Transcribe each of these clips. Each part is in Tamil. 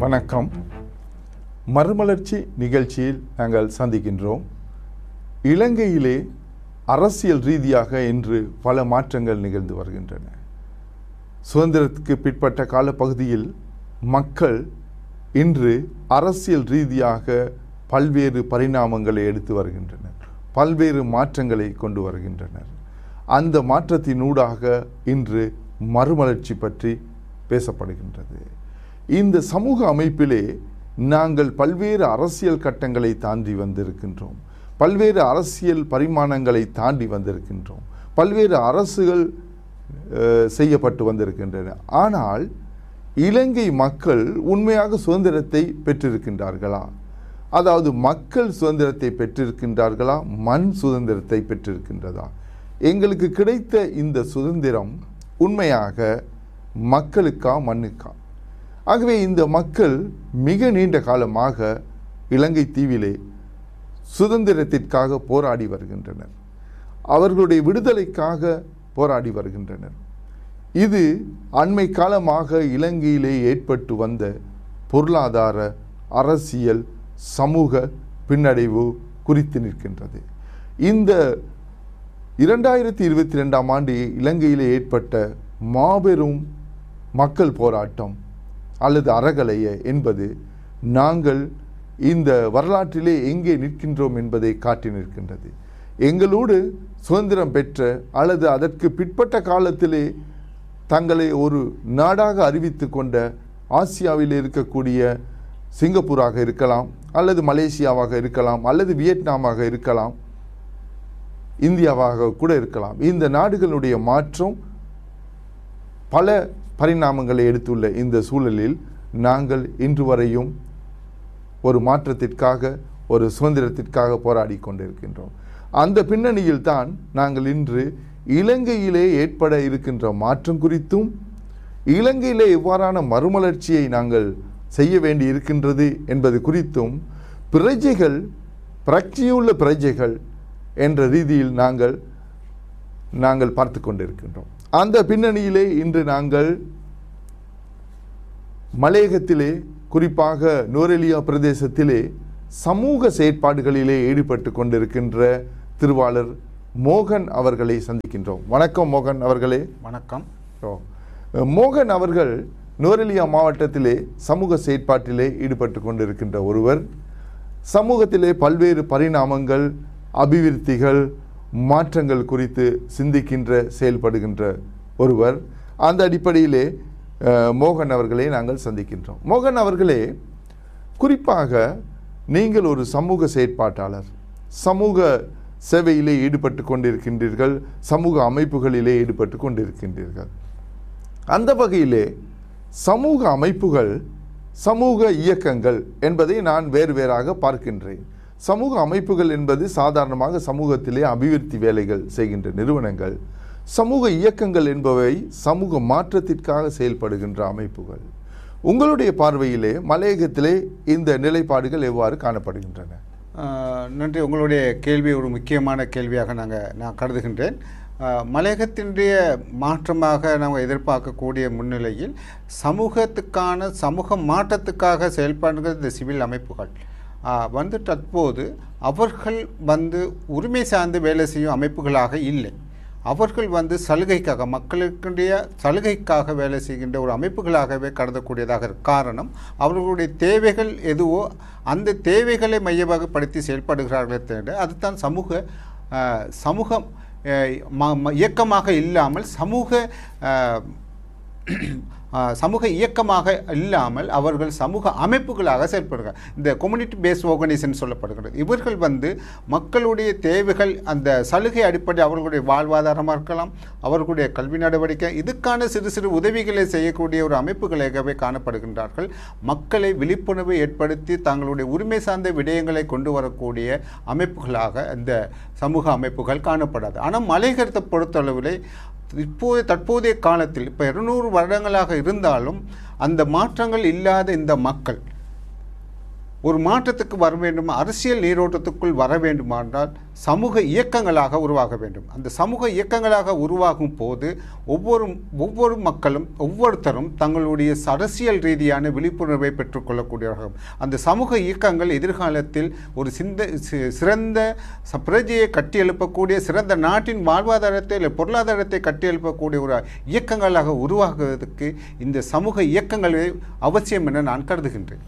வணக்கம் மறுமலர்ச்சி நிகழ்ச்சியில் நாங்கள் சந்திக்கின்றோம் இலங்கையிலே அரசியல் ரீதியாக இன்று பல மாற்றங்கள் நிகழ்ந்து வருகின்றன சுதந்திரத்துக்கு பிற்பட்ட காலப்பகுதியில் மக்கள் இன்று அரசியல் ரீதியாக பல்வேறு பரிணாமங்களை எடுத்து வருகின்றனர் பல்வேறு மாற்றங்களை கொண்டு வருகின்றனர் அந்த மாற்றத்தினூடாக இன்று மறுமலர்ச்சி பற்றி பேசப்படுகின்றது இந்த சமூக அமைப்பிலே நாங்கள் பல்வேறு அரசியல் கட்டங்களை தாண்டி வந்திருக்கின்றோம் பல்வேறு அரசியல் பரிமாணங்களை தாண்டி வந்திருக்கின்றோம் பல்வேறு அரசுகள் அஹ், செய்யப்பட்டு வந்திருக்கின்றன ஆனால் இலங்கை மக்கள் உண்மையாக சுதந்திரத்தை பெற்றிருக்கின்றார்களா அதாவது மக்கள் சுதந்திரத்தை பெற்றிருக்கின்றார்களா மண் சுதந்திரத்தை பெற்றிருக்கின்றதா எங்களுக்கு கிடைத்த இந்த சுதந்திரம் உண்மையாக மக்களுக்கா மண்ணுக்கா ஆகவே இந்த மக்கள் மிக நீண்ட காலமாக இலங்கை தீவிலே சுதந்திரத்திற்காக போராடி வருகின்றனர் அவர்களுடைய விடுதலைக்காக போராடி வருகின்றனர் இது அண்மை காலமாக இலங்கையிலே ஏற்பட்டு வந்த பொருளாதார அரசியல் சமூக பின்னடைவு குறித்து நிற்கின்றது இந்த இரண்டாயிரத்தி இருபத்தி ரெண்டாம் ஆண்டு இலங்கையிலே ஏற்பட்ட மாபெரும் மக்கள் போராட்டம் அல்லது அறகலைய என்பது நாங்கள் இந்த வரலாற்றிலே எங்கே நிற்கின்றோம் என்பதை காட்டி நிற்கின்றது எங்களோடு சுதந்திரம் பெற்ற அல்லது அதற்கு பிற்பட்ட காலத்திலே தங்களை ஒரு நாடாக அறிவித்து கொண்ட ஆசியாவில் இருக்கக்கூடிய சிங்கப்பூராக இருக்கலாம் அல்லது மலேசியாவாக இருக்கலாம் அல்லது வியட்நாமாக இருக்கலாம் இந்தியாவாக கூட இருக்கலாம் இந்த நாடுகளுடைய மாற்றம் பல பரிணாமங்களை எடுத்துள்ள இந்த சூழலில் நாங்கள் இன்று வரையும் ஒரு மாற்றத்திற்காக ஒரு சுதந்திரத்திற்காக போராடி கொண்டிருக்கின்றோம் அந்த பின்னணியில் தான் நாங்கள் இன்று இலங்கையிலே ஏற்பட இருக்கின்ற மாற்றம் குறித்தும் இலங்கையிலே எவ்வாறான மறுமலர்ச்சியை நாங்கள் செய்ய வேண்டி இருக்கின்றது என்பது குறித்தும் பிரஜைகள் பிரக்தியுள்ள பிரஜைகள் என்ற ரீதியில் நாங்கள் நாங்கள் பார்த்து கொண்டிருக்கின்றோம் அந்த பின்னணியிலே இன்று நாங்கள் மலையகத்திலே குறிப்பாக நூரெலியா பிரதேசத்திலே சமூக செயற்பாடுகளிலே ஈடுபட்டு கொண்டிருக்கின்ற திருவாளர் மோகன் அவர்களை சந்திக்கின்றோம் வணக்கம் மோகன் அவர்களே வணக்கம் ஓ. மோகன் அவர்கள் நுவரெலியா மாவட்டத்திலே சமூக செயற்பாட்டிலே ஈடுபட்டு கொண்டிருக்கின்ற ஒருவர் சமூகத்திலே பல்வேறு பரிணாமங்கள் அபிவிருத்திகள் மாற்றங்கள் குறித்து சிந்திக்கின்ற செயல்படுகின்ற ஒருவர் அந்த அடிப்படையிலே அஹ், மோகன் அவர்களை நாங்கள் சந்திக்கின்றோம் மோகன் அவர்களே குறிப்பாக நீங்கள் ஒரு சமூக செயற்பாட்டாளர் சமூக சேவையிலே ஈடுபட்டு கொண்டிருக்கின்றீர்கள் சமூக அமைப்புகளிலே ஈடுபட்டு கொண்டிருக்கின்றீர்கள் அந்த வகையிலே சமூக அமைப்புகள் சமூக இயக்கங்கள் என்பதை நான் வேறு வேறாக பார்க்கின்றேன் சமூக அமைப்புகள் என்பது சாதாரணமாக சமூகத்திலே அபிவிருத்தி வேலைகள் செய்கின்ற நிறுவனங்கள் சமூக இயக்கங்கள் என்பவை சமூக மாற்றத்திற்காக செயல்படுகின்ற அமைப்புகள் உங்களுடைய பார்வையிலே மலையகத்திலே இந்த நிலைப்பாடுகள் எவ்வாறு காணப்படுகின்றன அஹ், நன்றி உங்களுடைய கேள்வி ஒரு முக்கியமான கேள்வியாக நாங்கள் நான் கருதுகின்றேன் அஹ், மலையகத்தினுடைய மாற்றமாக நாம் எதிர்பார்க்கக்கூடிய முன்னிலையில் சமூகத்துக்கான சமூக மாற்றத்துக்காக செயல்படுகிற இந்த சிவில் அமைப்புகள் அஹ், வந்து தற்போது அவர்கள் வந்து உரிமை சார்ந்து வேலை செய்யும் அமைப்புகளாக இல்லை அவர்கள் வந்து சலுகைக்காக மக்களுக்குடைய சலுகைக்காக வேலை செய்கின்ற ஒரு அமைப்புகளாகவே கருதக்கூடியதாக இருக்கு காரணம் அவர்களுடைய தேவைகள் எதுவோ அந்த தேவைகளை மையமாகப்படுத்தி செயல்படுகிறார்களே தவிர அதுதான் சமூக அஹ், சமூகம் அஹ், ம- ம- இயக்கமாக இல்லாமல் சமூக அஹ், ஆஹ் சமூக இயக்கமாக இல்லாமல் அவர்கள் சமூக அமைப்புகளாக செயல்படுகிறார் இந்த கம்யூனிட்டி பேஸ் ஆர்கனைசேஷன் சொல்லப்படுகிறது இவர்கள் வந்து மக்களுடைய தேவைகள் அந்த சலுகை அடிப்படை அவர்களுடைய வாழ்வாதாரமாக இருக்கலாம் அவர்களுடைய கல்வி நடவடிக்கை இதுக்கான சிறு சிறு உதவிகளை செய்யக்கூடிய ஒரு அமைப்புகளாகவே காணப்படுகின்றார்கள் மக்களை விழிப்புணர்வை ஏற்படுத்தி தங்களுடைய உரிமை சார்ந்த விடயங்களை கொண்டு வரக்கூடிய அமைப்புகளாக இந்த சமூக அமைப்புகள் காணப்படாது ஆனால் மலைகரத்தை பொறுத்தளவிலே இப்போது தற்போதைய காலத்தில் இப்போ இருநூறு வருடங்களாக இருந்தாலும் அந்த மாற்றங்கள் இல்லாத இந்த மக்கள் ஒரு மாற்றத்துக்கு வர வேண்டும் அரசியல் நீரோட்டத்துக்குள் வர வேண்டுமானால் சமூக இயக்கங்களாக உருவாக வேண்டும் அந்த சமூக இயக்கங்களாக உருவாகும் போது ஒவ்வொரு ஒவ்வொரு மக்களும் ஒவ்வொருத்தரும் தங்களுடைய அரசியல் ரீதியான விழிப்புணர்வை பெற்றுக்கொள்ளக்கூடியவர்கள் அந்த சமூக இயக்கங்கள் எதிர்காலத்தில் ஒரு சிந்த சி- சிறந்த ச- பிரஜையை கட்டியெழுப்பக்கூடிய சிறந்த நாட்டின் வாழ்வாதாரத்தை இல்லை பொருளாதாரத்தை கட்டியெழுப்பக்கூடிய ஒரு இயக்கங்களாக உருவாகுவதற்கு இந்த சமூக இயக்கங்களே அவசியம் என நான் கருதுகின்றேன்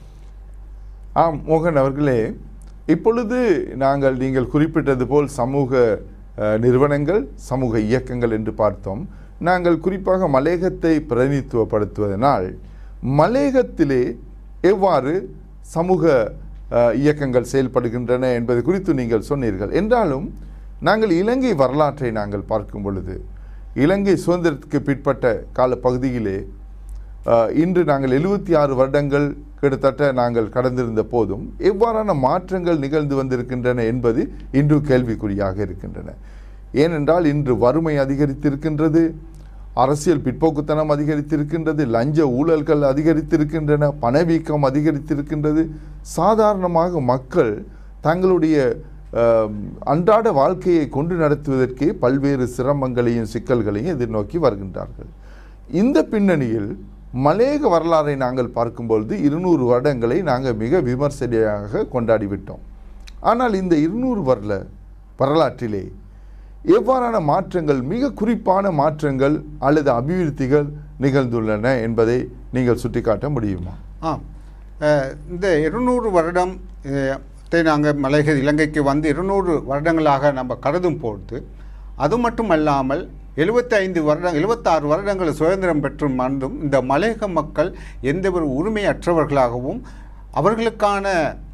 ஆம் மோகன் அவர்களே இப்பொழுது நாங்கள் நீங்கள் குறிப்பிட்டது போல் சமூக அஹ், நிறுவனங்கள் சமூக இயக்கங்கள் என்று பார்த்தோம் நாங்கள் குறிப்பாக மலேகத்தை பிரதிநிதித்துவப்படுத்துவதனால் மலேகத்திலே எவ்வாறு சமூக அஹ், இயக்கங்கள் செயல்படுகின்றன என்பது குறித்து நீங்கள் சொன்னீர்கள் என்றாலும் நாங்கள் இலங்கை வரலாற்றை நாங்கள் பார்க்கும் பொழுது இலங்கை சுதந்திரத்துக்கு பிற்பட்ட காலப்பகுதியிலே அஹ், இன்று நாங்கள் எழுபத்தி ஆறு வருடங்கள் கிட்டத்தட்ட நாங்கள் கடந்திருந்த போதும் எவ்வாறான மாற்றங்கள் நிகழ்ந்து வந்திருக்கின்றன என்பது இன்று கேள்விக்குறியாக இருக்கின்றன ஏனென்றால் இன்று வறுமை அதிகரித்திருக்கின்றது அரசியல் பிற்போக்குத்தனம் அதிகரித்திருக்கின்றது லஞ்ச ஊழல்கள் அதிகரித்திருக்கின்றன பணவீக்கம் அதிகரித்திருக்கின்றது சாதாரணமாக மக்கள் தங்களுடைய அஹ், அன்றாட வாழ்க்கையை கொண்டு நடத்துவதற்கே பல்வேறு சிரமங்களையும் சிக்கல்களையும் எதிர்நோக்கி வருகின்றார்கள் இந்த பின்னணியில் மலேக வரலாறை நாங்கள் பார்க்கும்பொழுது இருநூறு வருடங்களை நாங்கள் மிக விமர்சனையாக கொண்டாடிவிட்டோம் ஆனால் இந்த இருநூறு வருட வரலாற்றிலே எவ்வாறான மாற்றங்கள் மிக குறிப்பான மாற்றங்கள் அல்லது அபிவிருத்திகள் நிகழ்ந்துள்ளன என்பதை நீங்கள் சுட்டிக்காட்ட முடியுமா ஆம் அஹ், இந்த இருநூறு வருடம் அஹ், த்தை நாங்கள் மலைக இலங்கைக்கு வந்து இருநூறு வருடங்களாக நம்ம கருதும் பொழுது அது மட்டுமல்லாமல் எழுபத்தைந்து வருடம் எழுபத்தாறு வருடங்கள் சுதந்திரம் பெற்று மறந்தும் இந்த மலையக மக்கள் எந்த ஒரு உரிமையற்றவர்களாகவும் அவர்களுக்கான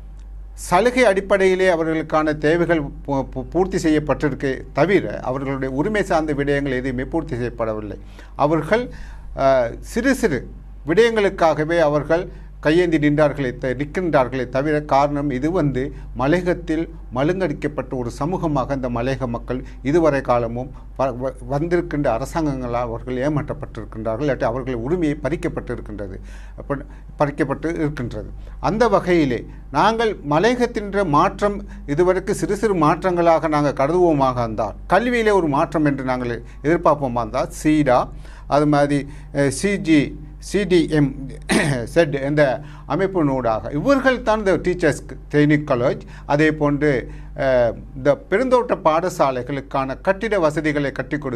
சலுகை அடிப்படையிலே அவர்களுக்கான தேவைகள் பூ- பூ- பூர்த்தி செய்யப்பட்டிருக்கே தவிர அவர்களுடைய உரிமை சார்ந்த விடயங்கள் எதுவுமே பூர்த்தி செய்யப்படவில்லை அவர்கள் அஹ், சிறு சிறு விடயங்களுக்காகவே அவர்கள் கையேந்தி நின்றார்களே த நிற்கின்றார்களே தவிர காரணம் இது வந்து மலையகத்தில் மழுங்கடிக்கப்பட்ட ஒரு சமூகமாக இந்த மலையக மக்கள் இதுவரை காலமும் வ- வ- வந்திருக்கின்ற அரசாங்கங்களால் அவர்கள் ஏமாற்றப்பட்டிருக்கின்றார்கள் இல்லாட்டி அவர்கள் உரிமையை பறிக்கப்பட்டிருக்கின்றது அப்ப- பறிக்கப்பட்டு இருக்கின்றது அந்த வகையிலே நாங்கள் மலையகத்தின்ற மாற்றம் இதுவரைக்கு சிறு சிறு மாற்றங்களாக நாங்கள் கருதுவோமாக இருந்தால் கல்வியிலே ஒரு மாற்றம் என்று நாங்கள் எதிர்பார்ப்போமா இருந்தால் சீடா அது மாதிரி சிஜி சிடிஎம் செட் என்ற அமைப்பினூடாக இவர்கள் தான் இந்த டீச்சர்ஸ் ட்ரைனிங் காலேஜ் அதே போன்று அஹ், இந்த பெருந்தோட்ட பாடசாலைகளுக்கான கட்டிட வசதிகளை கட்டி கொடுத்து